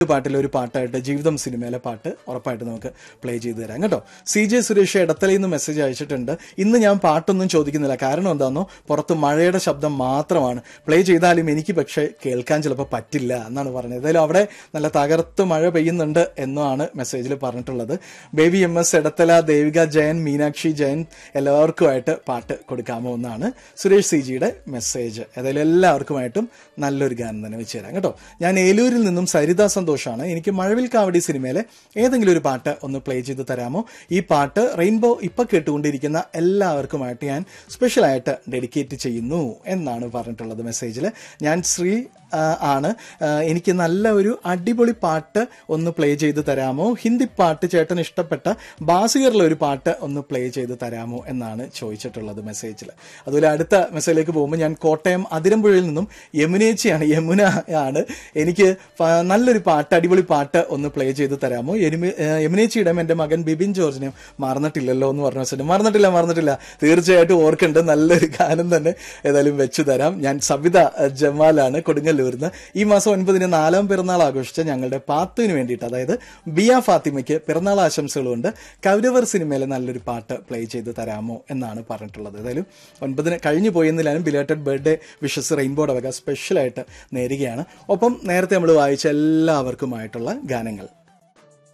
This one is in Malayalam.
പാട്ടിലെ ഒരു പാട്ടായിട്ട് ജീവിതം സിനിമയിലെ പാട്ട് ഉറപ്പായിട്ട് നമുക്ക് പ്ലേ ചെയ്ത് തരാം കേട്ടോ സി ജെ സുരേഷ് ഇടത്തലയിൽ നിന്ന് മെസ്സേജ് അയച്ചിട്ടുണ്ട് ഇന്ന് ഞാൻ പാട്ടൊന്നും ചോദിക്കുന്നില്ല കാരണം എന്താണെന്നോ പുറത്ത് മഴയുടെ ശബ്ദം മാത്രമാണ് പ്ലേ ചെയ്താലും എനിക്ക് പക്ഷേ കേൾക്കാൻ ചിലപ്പോൾ പറ്റില്ല എന്നാണ് പറഞ്ഞത് ഏതായാലും അവിടെ നല്ല തകർത്ത് മഴ പെയ്യുന്നുണ്ട് എന്നാണ് മെസ്സേജിൽ പറഞ്ഞിട്ടുള്ളത് baby M S Edathala Devika Jayan Meenakshi Jayan എല്ലാവർക്കുമായിട്ട് പാട്ട് കൊടുക്കാമോ എന്നാണ് സുരേഷ് സി ജിയുടെ മെസ്സേജ് ഏതായാലും എല്ലാവർക്കുമായിട്ടും നല്ലൊരു ഗാനം തന്നെ വെച്ച് തരാം കേട്ടോ ഞാൻ ഏലൂരിൽ നിന്നും സരിത സന്തോഷാണ് എനിക്ക് മഴവിൽ കാവടി സിനിമയിലെ ഏതെങ്കിലും ഒരു പാട്ട് ഒന്ന് പ്ലേ ചെയ്ത് തരാമോ ഈ പാട്ട് റെയിൻബോ ഇപ്പൊ കേട്ടുകൊണ്ടിരിക്കുന്ന എല്ലാവർക്കുമായിട്ട് ഞാൻ സ്പെഷ്യലായിട്ട് ഡെഡിക്കേറ്റ് ചെയ്യുന്നു എന്നാണ് പറഞ്ഞിട്ടുള്ളത് മെസ്സേജിൽ ഞാൻ ശ്രീ ആ, ആണ് ആ, എനിക്ക് നല്ല ഒരു അടിപൊളി പാട്ട് ഒന്ന് പ്ലേ ചെയ്ത് തരാമോ ഹിന്ദി പാട്ട് ചേട്ടൻ ഇഷ്ടപ്പെട്ട ബാസികറിലെ ഒരു പാട്ട് ഒന്ന് പ്ലേ ചെയ്ത് തരാമോ എന്നാണ് ചോദിച്ചിട്ടുള്ളത് മെസ്സേജിൽ അതുപോലെ അടുത്ത മെസ്സേജിലേക്ക് പോകുമ്പോൾ ഞാൻ കോട്ടയം അതിരമ്പുഴയിൽ നിന്നും യമുനേച്ചിയാണ് യമുന ആണ് എനിക്ക് പ- നല്ലൊരു പാട്ട് അടിപൊളി പാട്ട് ഒന്ന് പ്ലേ ചെയ്ത് തരാമോ യമുന- ഏ, യമുനേച്ചിയുടെ എൻ്റെ മകൻ ബിബിൻ ജോർജിനെയും മറന്നിട്ടില്ലല്ലോ എന്ന് പറഞ്ഞ മെസ്സേജ് മറന്നിട്ടില്ല മറന്നിട്ടില്ല തീർച്ചയായിട്ടും ഓർക്കുന്നുണ്ട് നല്ലൊരു ഗാനം തന്നെ ഏതായാലും വെച്ചു തരാം ഞാൻ സവിത അഹ്, ജമാലാണ് കൊടുങ്ങല്ലൂരിന്ന് ഈ മാസം ഒൻപതിന് നാലാം പിറന്നാൾ ആഘോഷിച്ച ഞങ്ങളുടെ പാത്തുവിന് വേണ്ടിയിട്ട് അതായത് ബിയ ഫാത്തിമയ്ക്ക് പിറന്നാൾ ആശംസകളുണ്ട് കൗരവർ സിനിമയിലെ നല്ലൊരു പാട്ട് പ്ലേ ചെയ്ത് തരാമോ എന്നാണ് പറഞ്ഞിട്ടുള്ളത് ഏതായാലും ഒൻപതിന് കഴിഞ്ഞു പോയെന്നില്ലാലും ബിലേറ്റഡ് ബർത്ത്ഡേ വിഷസ് റെയിൻബോയുടെ വക സ്പെഷ്യലായിട്ട് നേരുകയാണ് ഒപ്പം നേരത്തെ നമ്മൾ വായിച്ച എല്ലാവർക്കുമായിട്ടുള്ള ഗാനങ്ങൾ